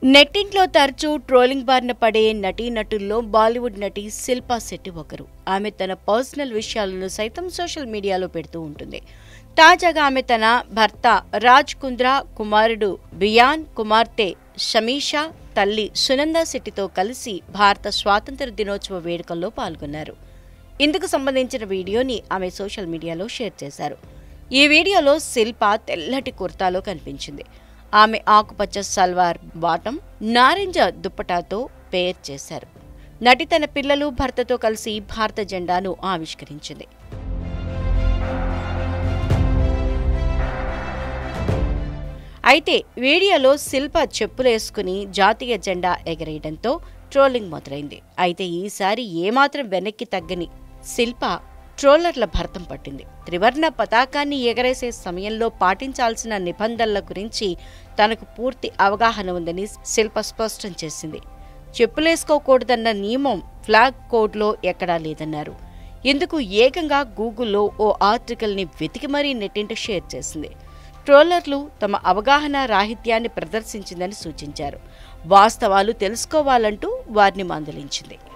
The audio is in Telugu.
నెట్టింట్లో తరచూ ట్రోలింగ్ బారిన పడే నటీనటుల్లో బాలీవుడ్ నటి శిల్పా శెట్టి ఒకరు ఆమె తన పర్సనల్ విషయాలను సైతం సోషల్ మీడియాలో పెడుతూ ఉంటుంది తాజాగా ఆమె తన భర్త రాజ్ కుంద్రా కుమారుడు బియాన్ కుమార్తె షమీషా తల్లి సునందా శెట్టితో కలిసి భారత స్వాతంత్ర దినోత్సవ వేడుకల్లో పాల్గొన్నారు ఇందుకు సంబంధించిన వీడియోని ఆమె సోషల్ మీడియాలో షేర్ చేశారు ఈ వీడియోలో శిల్ప తెల్లటి కుర్తాలో కనిపించింది ఆమె ఆకుపచ్చ సల్వార్ బాటం నారింజ దుప్పటాతో పేర్ చేశారు నటి తన పిల్లలు భర్తతో కలిసి భారత జెండాను ఆవిష్కరించింది అయితే వీడియోలో శిల్ప చెప్పులేసుకుని జాతీయ జెండా ఎగరేయడంతో ట్రోలింగ్ మొదలైంది అయితే ఈసారి ఏమాత్రం వెనక్కి తగ్గని శిల్ప ట్రోలర్ల భర్తం పట్టింది త్రివర్ణ పతాకాన్ని ఎగరేసే సమయంలో పాటించాల్సిన నిబంధనల గురించి తనకు పూర్తి అవగాహన ఉందని శిల్ప స్పష్టం చేసింది చెప్పులేసుకోకూడదన్న నియమం ఫ్లాగ్ కోడ్లో ఎక్కడా లేదన్నారు ఇందుకు ఏకంగా గూగుల్లో ఓ ఆర్టికల్ని వెతికి మరీ నెట్టింట షేర్ చేసింది ట్రోలర్లు తమ అవగాహన రాహిత్యాన్ని ప్రదర్శించిందని సూచించారు వాస్తవాలు తెలుసుకోవాలంటూ వారిని మందలించింది